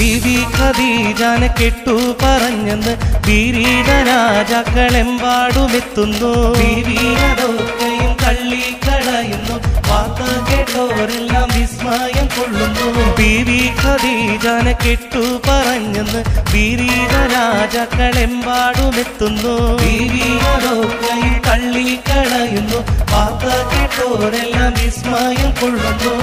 ബീവി ഖദീജാനെ കെട്ടു പറഞ്ഞെന്ന് വീരീത രാജാക്കളെമ്പാടുമെത്തുന്നു ബീവി അതൊക്കെയും തള്ളിക്കളയുന്നു വാർത്ത കേട്ടോരെല്ലാം വിസ്മയം കൊള്ളുന്നു ബീവി ഖദീജാനെ കെട്ടു പറഞ്ഞെന്ന് വീരീത രാജാക്കളെമ്പാടുമെത്തുന്നു ബീവി അതൊക്കെയും തള്ളിക്കളയുന്നു വാർത്ത കേട്ടോരെല്ലാം വിസ്മയം കൊള്ളുന്നു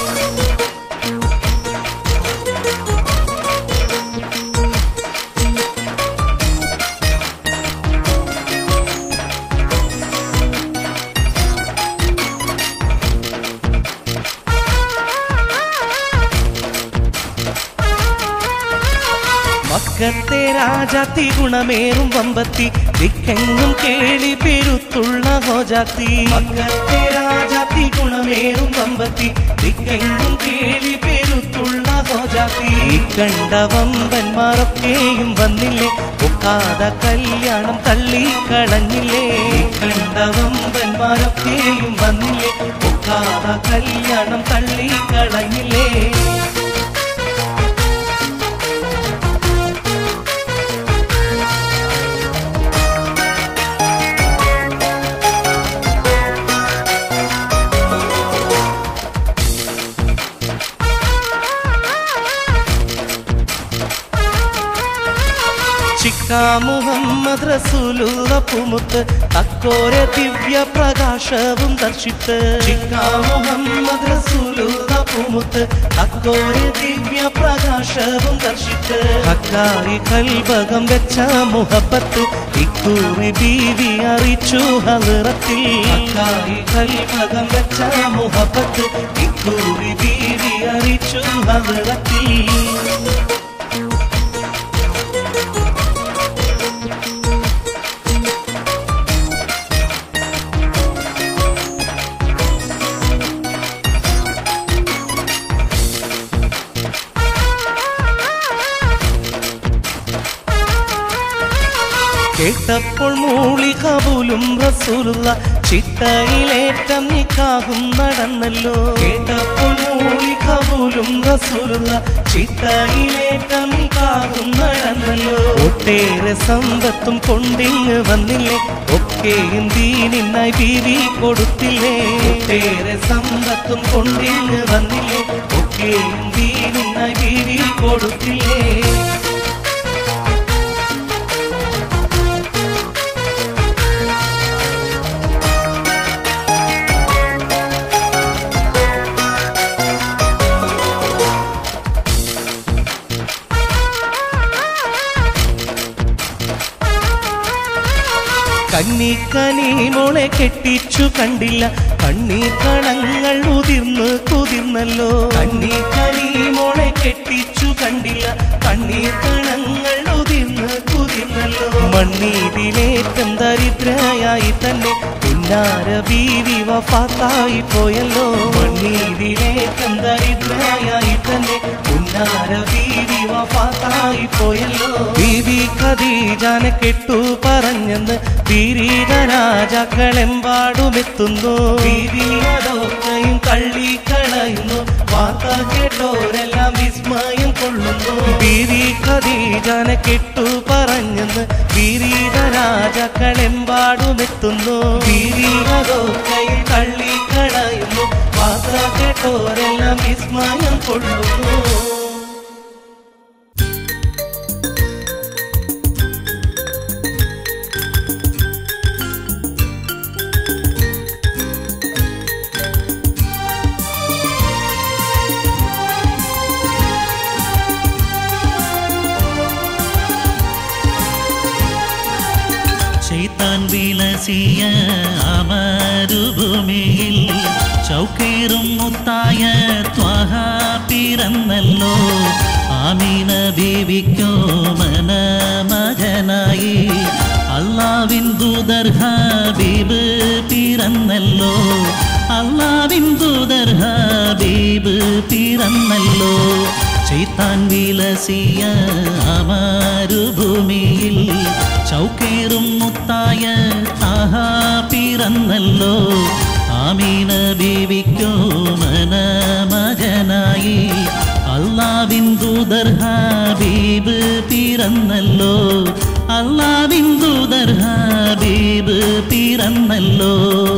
മക്കത്തെ രാജാത്തി ഗുണമേറും വമ്പത്തി ദിക്കെങ്ങും കേളി പെരുത്തുള്ള ഹോജാത്തി മക്കത്തെ രാജാത്തി ഗുണമേറും വമ്പത്തി ദിക്കെങ്ങും കേളി പെരുത്തുള്ള ഹോജാത്തി ഈ കണ്ട വമ്പന്മാരൊക്കെയും വന്നില്ലേ ഒക്കാതെ കല്യാണം തള്ളിക്കളഞ്ഞില്ലേ ഈ കണ്ട വമ്പന്മാരൊക്കെയും വന്നില്ലേ ഒക്കാതെ കല്യാണം തള്ളിക്കളഞ്ഞില്ലേ ചിക്ക മുഹമ്മദ് റസൂലുള്ള പുമുത്ത് തക്കോരെ ദിവ്യ പ്രകാശവും ദർശിത്ത് ചിക്ക മുഹമ്മദ് റസൂലുള്ള പുമുത്ത് തക്കോരെ ദിവ്യ പ്രകാശവും ദർശിത്ത് ഹക്കായി കൽഭകം വെച്ച മുഹബത്ത് ഇക്കൂറി ബീവി അറിയിച്ചു ഹലറത്തിൽ ഹക്കായി കൽഭകം വെച്ച മുഹബത്ത് ഇക്കൂറി ബീവി അറിയിച്ചു ഹലറത്തിൽ കേട്ടപ്പോൾ മൂളി കബൂലും റസൂലുള്ള ചിട്ടയിലേറ്റം നിക്കാഹും നടന്നല്ലോ കേട്ടപ്പോൾ മൂളി കബൂലും റസൂലുള്ള ചിട്ടയിലേറ്റം നിക്കാഹും നടന്നല്ലോ ഒട്ടേറെ സമ്പത്തും കൊണ്ടിങ് വന്നില്ലേ ഒക്കെയും ദീനിനായി ബീവി കൊടുത്തില്ലേ ഒട്ടേറെ സമ്പത്തും കൊണ്ടിങ് വന്നില്ലേ ഒക്കെയും ദീനിനായി ബീവി കൊടുത്തില്ലേ കന്നിക്കനി മോളെ കെട്ടിച്ചു കണ്ടില്ല കണ്ണീർ കണങ്ങൾ ഉതിർന്ന് കുതിർന്നല്ലോ കന്നിക്കനി മോളെ കെട്ടിച്ചു കണ്ടില്ല കണ്ണീർ കണങ്ങൾ ഉതിർന്ന് കുതിർന്നല്ലോ മണ്ണീരിലേറ്റം ദരിദ്രയായി തന്നെ പുന്നാര ബീവി വഫാത്തായി പോയല്ലോ മണ്ണീരിലേറ്റം ദരിദ്രയായി തന്നെ പുന്നാര ബീവി വഫാത്തായി പോയല്ലോ ബീവി ഖദീജാനെ കെട്ടു പറഞ്ഞെന്ന് വീരീത രാജാക്കളെമ്പാടുമെത്തുന്നു ബീവി അതൊക്കെയും തള്ളിക്കളയുന്നു വാർത്ത കേട്ടോരെല്ലാം വിസ്മയം കൊള്ളുന്നു ബീവി ഖദീജാനെ കെട്ടു പറഞ്ഞെന്ന് വീരീത രാജാക്കളെമ്പാടുമെത്തുന്നു ബീവി അതൊക്കെയും തള്ളിക്കളയുന്നു വാർത്ത കേട്ടോരെല്ലാം വിസ്മയം കൊള്ളുന്നു ചെയ്താൻ വിലസിയ അമരുഭൂമിയിൽ ചൗക്കേറും മുത്തായ ത്വഹ പിറന്നല്ലോ ആമീന ബീവിക്കോ മന മകനായി അള്ളാവിൻ ദൂതർ ഹബീബ് പിറന്നല്ലോ അള്ളാവിൻ ദൂതർ ഹബീബ് പിറന്നല്ലോ ചെയ്താൻ വിലസിയ അമരുഭൂമിയിൽ ചൗക്കേറും മുത്തായ താഹ പിറന്നല്ലോ ആമീന ബീവിക്കോ മന മകനായി അള്ളാവിൻ ദൂതർ ഹബീബ് പിറന്നല്ലോ അള്ളാവിൻ ദൂതർ ഹബീബ് പിറന്നല്ലോ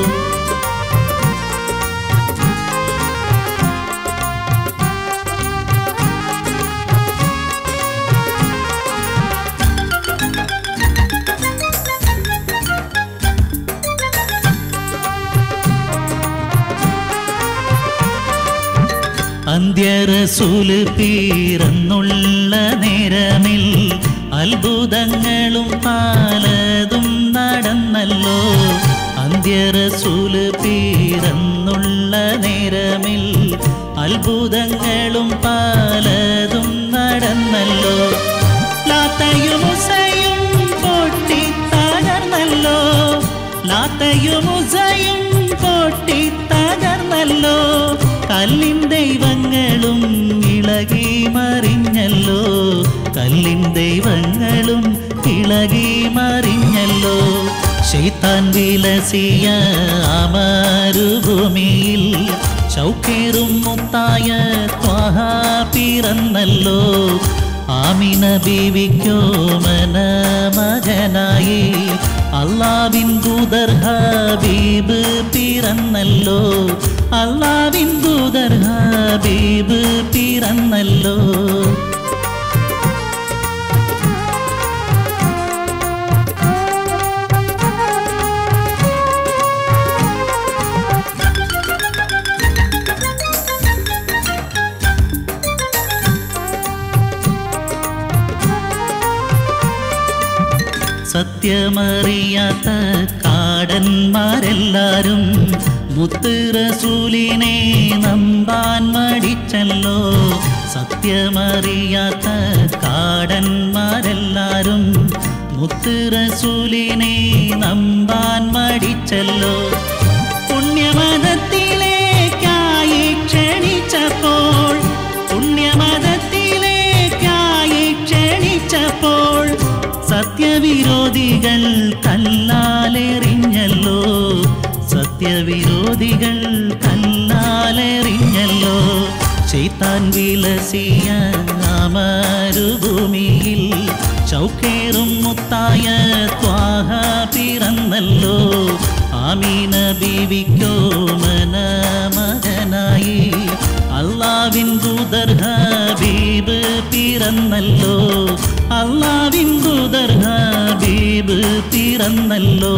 അന്ത്യറസൂല് പിറന്നുള്ള നേരമിൽ അത്ഭുതങ്ങളും പലതും നടന്നല്ലോ അന്ത്യറസൂല് പിറന്നുള്ള നേരമിൽ അത്ഭുതങ്ങളും പലതും നടന്നല്ലോ ലാത്തയും ഉസയും പൊട്ടി തകർന്നല്ലോ ലാത്തയും ഉസയും പൊട്ടി തകർന്നല്ലോ കല്ലിൻ ദൈവങ്ങളും ഇളകി മറിഞ്ഞല്ലോ കല്ലിൻ ദൈവങ്ങളും ഇളകി മറിഞ്ഞല്ലോ ശൈത്താൻ വിലസിയ അമരുഭൂമിയിൽ ചൗക്കേറും മുത്തായ ത്വാഹ പിറന്നല്ലോ ആമിന ബീവിക്കോ മന മകനായി അള്ളാവിൻ ദൂതർ ഹബീബ് പിറന്നല്ലോ അള്ളാവിൻ ദൂതർ ഹബീബ് പിറന്നല്ലോ സത്യമറിയാത്ത കാടന്മാരെല്ലാരും മുത്ത് റസൂലിനെ നമ്പാൻ മടിച്ചല്ലോ സത്യമറിയാത്ത കാടന്മാരെല്ലാരും മുത്ത് റസൂലിനെ നമ്പാൻ മടിച്ചല്ലോ പുണ്യമതത്തിലേക്കായി ക്ഷണിച്ചപ്പോൾ പുണ്യമതത്തിലേക്കായി ക്ഷണിച്ചപ്പോൾ സത്യവിരോധികൾ കല്ലാലെറിഞ്ഞല്ലോ സത്യവിരോധികൾ കല്ലാലെറിഞ്ഞല്ലോ ചെയ്ത്താൻ വിലസിയ അമരുഭൂമിയിൽ ചൗക്കേറും മുത്തായ ത്വാഹ പിറന്നല്ലോ ആമീന ബീവിക്കോ മന മകനായി അള്ളാവിൻ ദൂതർ ഹബീബ് പിറന്നല്ലോ അള്ളാവിൻ ദൂതർ ഹബീബ് പിറന്നല്ലോ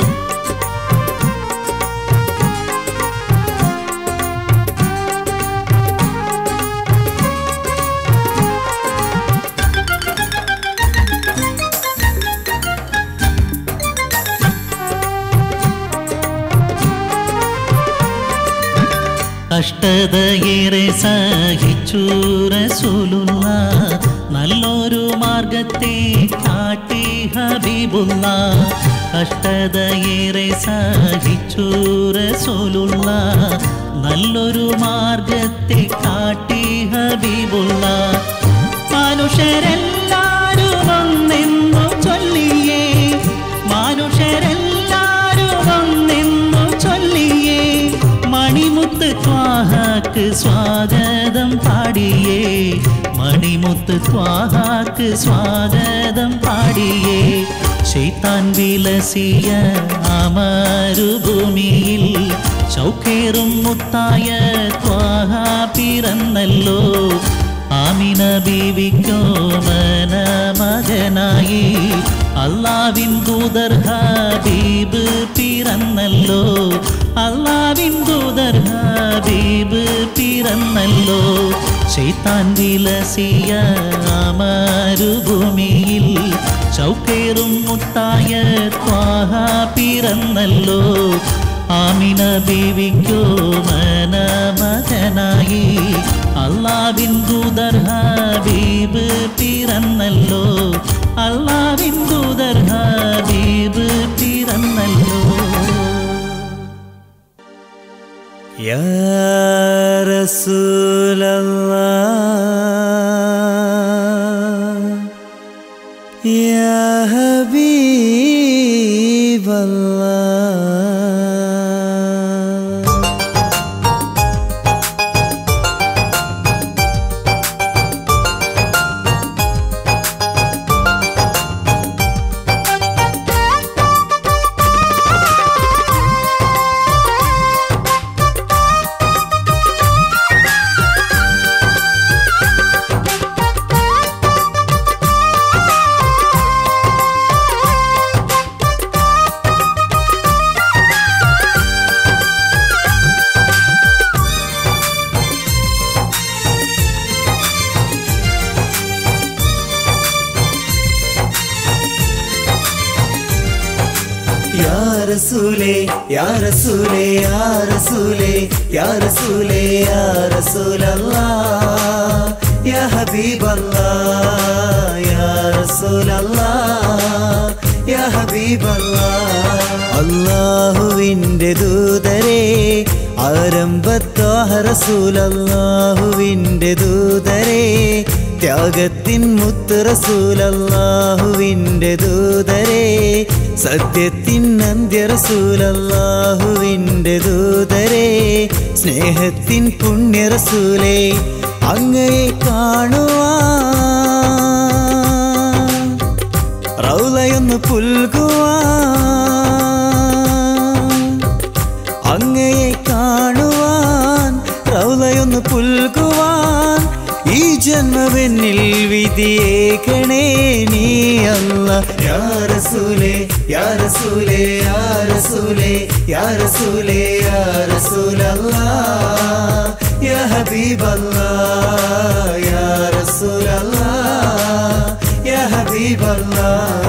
കഷ്ടതയേറെ സഹിച്ചു റസൂലുള്ള നല്ലൊരു മാർഗത്തെ കാട്ടി ഹബീബുള്ള കഷ്ടതയേറെ സഹിച്ചു റസൂലുള്ള നല്ലൊരു മാർഗത്തെ കാട്ടി ഹബീബുള്ള മനുഷ്യരെല്ലാരും ഒന്നെന്നു ചൊല്ലിയേ മനുഷ്യരെല്ലാരും ഒന്നെന്നു ചൊല്ലിയേ മണിമുത്ത് ത്വാഹാക്ക് സ്വാഗതം പാടിയേ മണിമുത്ത് ത്വാഹാക്ക് സ്വാഗതം പാടിയേ ശൈത്താൻ വിലസിയ അമരുഭൂമിയിൽ ചൗക്കേറും മുത്തായ ത്വാഹ പിറന്നല്ലോ ആമിന ബീവിക്കോ മന മകനായി അള്ളാവിൻ ദൂതർ ഹബീബ് പിറന്നല്ലോ അള്ളാവിൻ ദൂതർ ഹബീബ് പിറന്നല്ലോ ശൈത്താൻ വിലസിയ അമരുഭൂമിയിൽ ചൗക്കേറും മുത്തായ ത്വാഹ പിറന്നല്ലോ ആമിന ബീവിക്കോ മന മകനായി അള്ളാവിൻ ദൂതർ ഹബീബ് പിറന്നല്ലോ അള്ളാവിൻ ദൂതർ ഹബീബ് പിറന്നല്ലോ يا رسول الله يا حبيب الله റസൂലേ യാ റസൂലേ യാ റസൂലേ യാ റസൂലേ യാ റസൂലല്ലാ യാ ഹബീബല്ലാ യാ റസൂലല്ലാ യാ ഹബീബല്ലാ അല്ലാഹുവിൻ്റെ ദൂതരേ ആരംഭത്വാഹ റസൂലല്ലാഹുവിൻ്റെ ദൂതരേ ത്യാഗത്തിൻ മുത്ത് റസൂലല്ലാഹുവിൻ്റെ ദൂതരേ സത്യത്തിൻ അന്ത്യ റസൂലല്ലാഹുവിൻ്റെ ദൂതരേ സ്നേഹത്തിൻ പുണ്യ റസൂലേ അങ്ങയെ കാണുവാൻ റൗലയൊന്ന് പുൽകുവാൻ അങ്ങയെ കാണുവാൻ റൗലയൊന്ന് പുൽകുവാൻ ഈ ജന്മവെന്നിൽ വിധിയേക്കണേ നീ അല്ല യാ റസൂലേ യാ റസൂലേ യാ റസൂലേ യാ റസൂലേ യാ റസൂലല്ലാ യാ ഹബീബല്ലാ യാ റസൂലല്ലാ യാ ഹബീബല്ലാ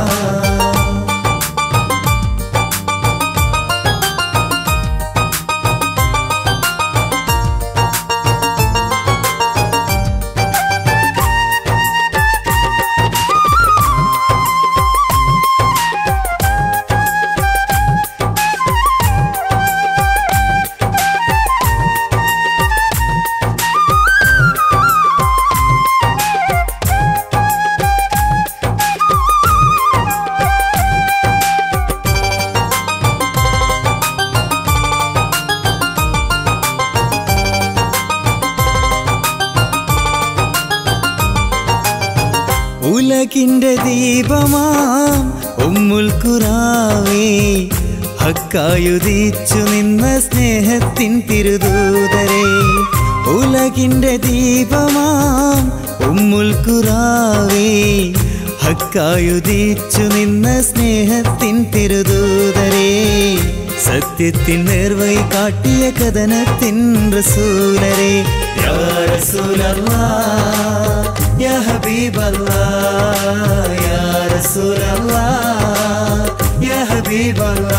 ഉലകിന്റെ ദീപമാം ഉമ്മുൽ ഖുറാവേ ഹക്കായുദിച്ചു നിന്ന സ്നേഹത്തിൻ തിരുദൂതരേ ഉലകിന്റെ ദീപമാം ഉമ്മുൽ ഖുറാവേ ഹക്കായുദിച്ചു നിന്ന സ്നേഹത്തിൻ തിരുദൂതരേ സത്യത്തിൻ നേർവൈ കാട്ടിയ കഥനത്തിൻ റസൂലരേ യാ റസൂലല്ലാ യാ ഹബീബല്ലാ യാ റസൂലല്ലാ യാ ഹബീബല്ലാ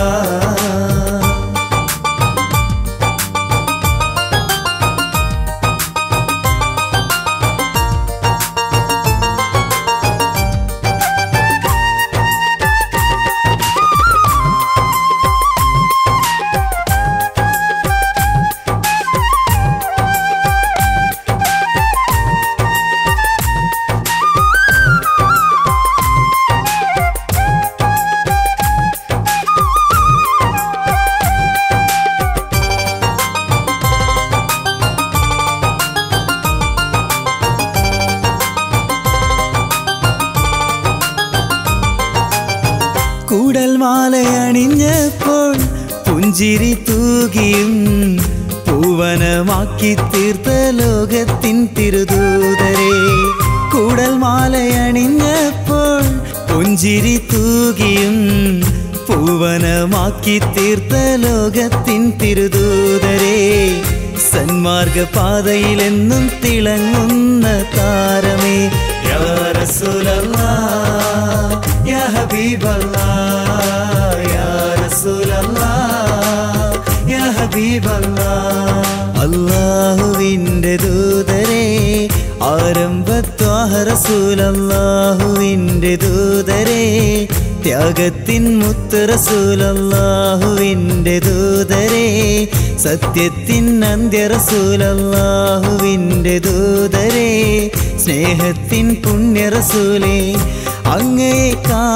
കൂടൽ മാലയണിഞ്ഞപ്പോൾ പുഞ്ചിരി തൂകിയും പൂവനമാക്കി തീർത്ത ലോകത്തിൻ തിരുദൂതരേ കൂടൽ മാലയണിഞ്ഞപ്പോൾ പുഞ്ചിരി തൂകിയും പൂവനമാക്കി തീർത്ത ലോകത്തിൻ തിരുദൂതരേ സന്മാർഗ പാതയിലെന്നും തിളങ്ങുന്ന താരമേ യാ റസൂലല്ലാ യാ ഹബീബല്ലാ യാ റസൂലല്ലാ യാ ഹബീബല്ലാ അല്ലാഹുവിൻ്റെ ദൂതരേ ആരംഭത്വാഹ റസൂലല്ലാഹുവിൻ്റെ ദൂതരേ ത്യാഗത്തിൻ മുത്ത് റസൂലല്ലാഹുവിൻ്റെ ദൂതരേ സത്യത്തിൻ അന്ത്യ റസൂലല്ലാഹുവിൻ്റെ ദൂതരേ സ്നേഹത്തിൻ പുണ്യ റസൂലേ അങ്ങയെ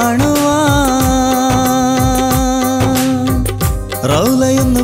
കാണുവാൻ റൗലയൊന്ന്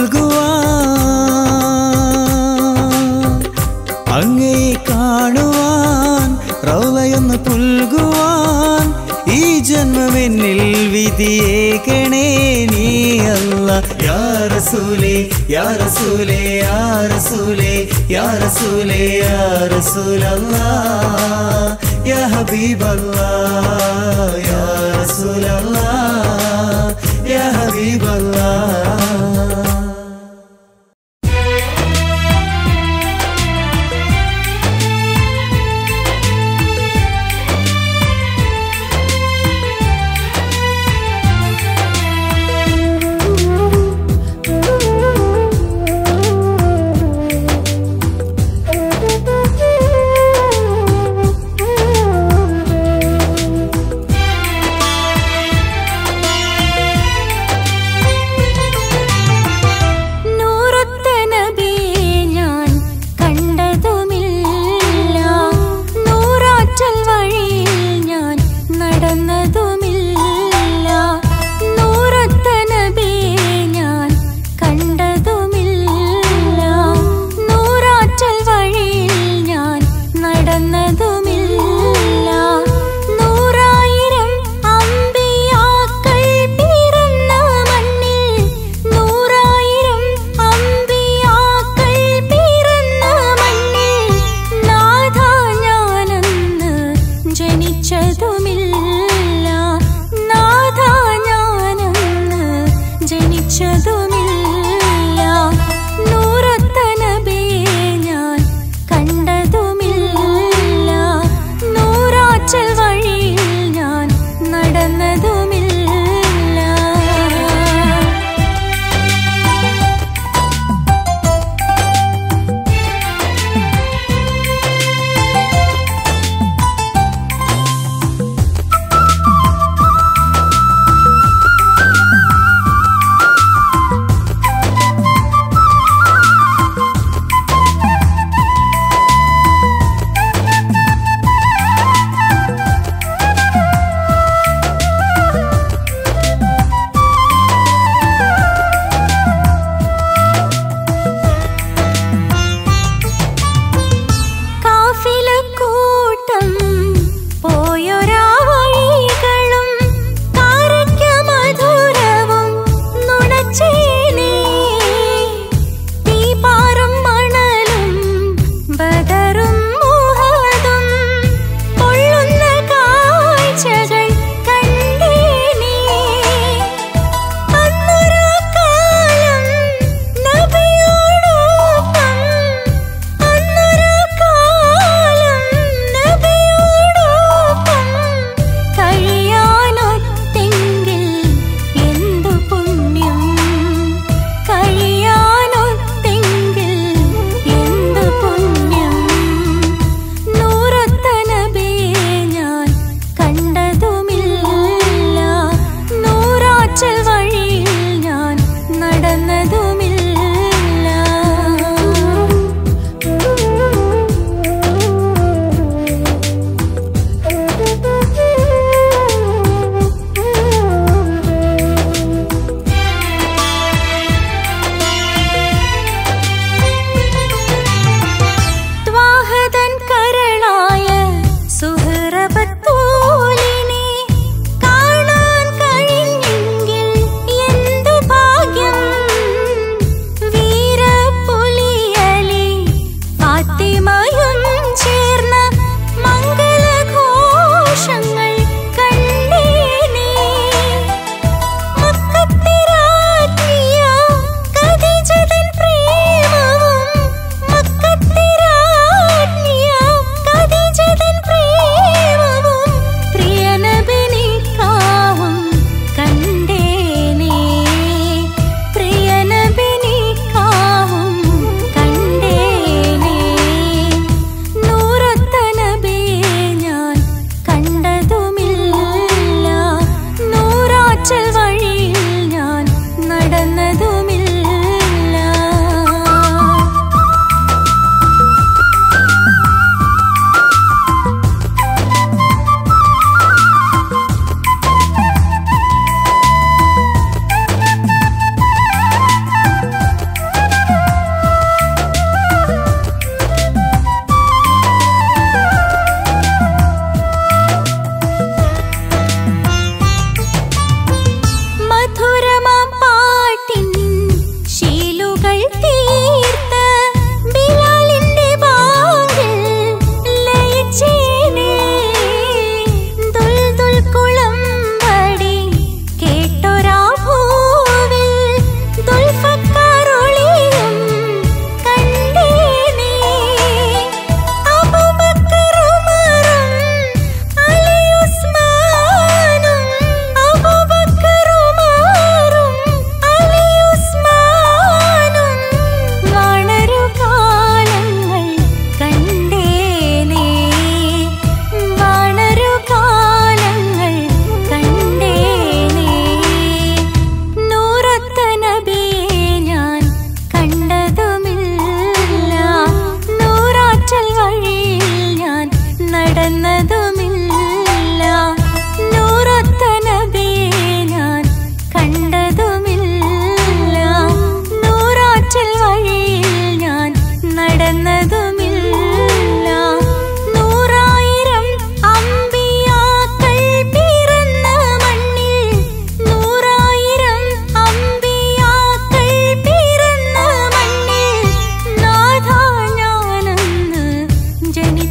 പുൽകുവാൻ അങ്ങയെ കാണുവാൻ റൗലയൊന്ന് പുൽകുവാൻ ഈ ജന്മമെന്നിൽ വിധിയേക്കണേ നീ അല്ല യാ റസൂലേ യാ റസൂലേ യാ റസൂലേ യാ റസൂലേ യാ റസൂലല്ലാ യാ ഹബീബല്ലാ യാ റസൂലല്ലാ യാ ഹബീബല്ലാ ും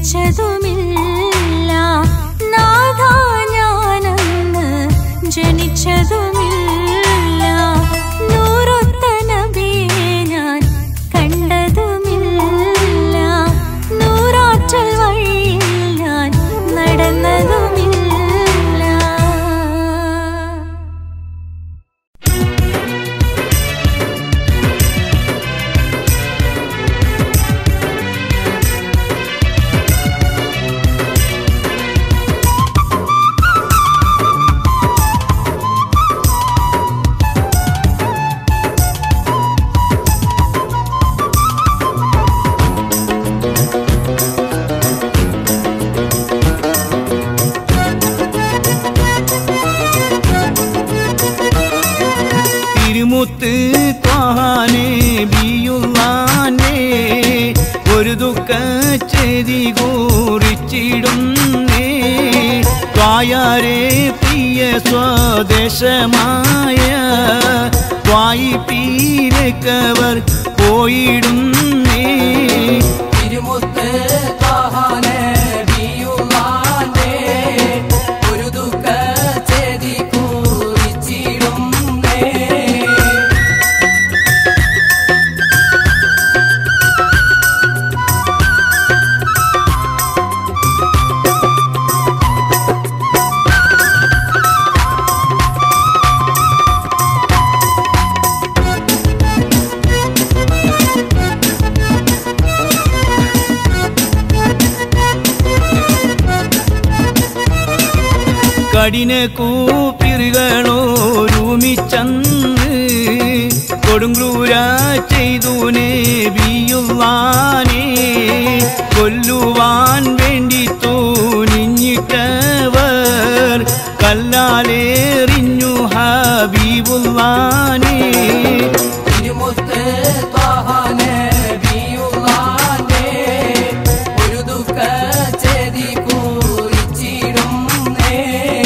ചിന്തിച്ചതുമില്ല നാഥ ഞാനന്ന് ജനിച്ചതുമില്ല നൂറൊത്ത നബിയെ ഞാൻ കണ്ടതുമില്ല നൂറാറ്റൽ വഴിയിൽ ഞാൻ നടന്നതുമില്ല തിരുമുത്ത് ത്വാഹാനേ ബിയുള്ളാനേ ഒരു ദുഃഖ ചെയ്തി കുറിച്ചിടുന്നേ ത്വായാരേ പ്രിയ സ്വദേശമായ ത്വായി പീരക്കവർ പോയിടുന്നേ തിരുമുത്ത് ത്വാഹാനേ ബിയുള്ളാനേ, ഒരു ദുഃഖ ചെയ്തി കുറിച്ചിടുന്നേ. കഠിന കൂപ്പിറുകളോരുമിച്ചന്ന് കൊടുങ്ക്രൂര ചെയ്തു നേബിയുള്ളാനെ കൊല്ലുവാൻ വേണ്ടി തോനിഞ്ഞിട്ടവർ കല്ലാലേറിഞ്ഞു ഹബീബുള്ളാനെ തിരുമുത്ത് ത്വാഹാനേ ബിയുള്ളാനേ, ഒരു ദുഃഖ ചെയ്തി കുറിച്ചിടുന്നേ.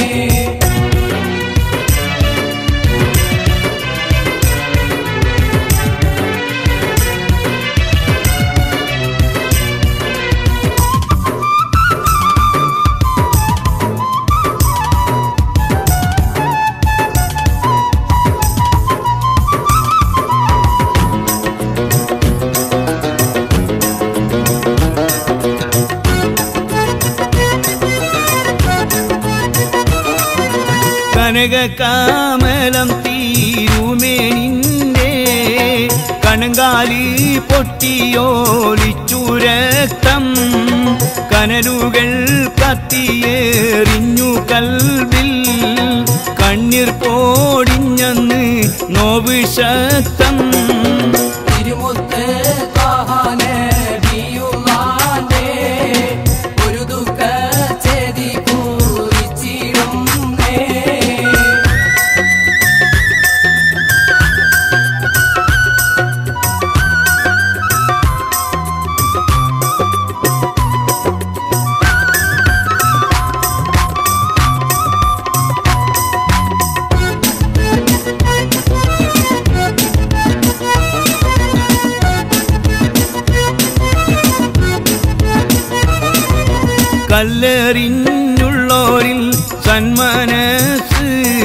കനക കാമലം തീരുമേനിന്റെ കണങ്കാലി പൊട്ടിയോലിച്ചു രക്തം കനലുകൾ കത്തിയേറിഞ്ഞു കൽവിൽ കണ്ണീർ പോടിഞ്ഞന്ന് നോവ് ശക്തം തിരുമുത്ത് ത്വാഹാനേ ബിയുള്ളാനേ, ഒരു ദുഃഖ ചെയ്തി കുറിച്ചിടുന്നേ. കല്ലെറിഞ്ഞുള്ളോരിൽ സന്മനസ്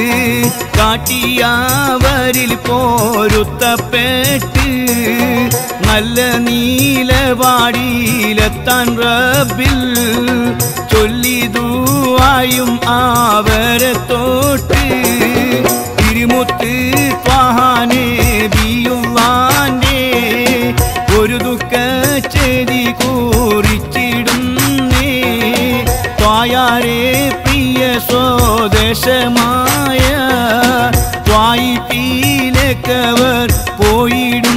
കാട്ടിയാവരിൽ പോരുത്തപ്പെട്ട് നല്ല നീലവാടിയിലെത്താൻ റബ്ബിൽ ചൊല്ലിതുവായും ആവരെ തോട്ട് തിരുമുത്ത് ത്വാഹാനേ ബിയുള്ളാൻ്റെ ഒരു ദുഃഖ ചെയ്തി കുറിച്ചിടുന്നേ ത്വായാരേ പ്രിയ സ്വദേശമായ ത്വായി പീലക്കവർ പോയിടും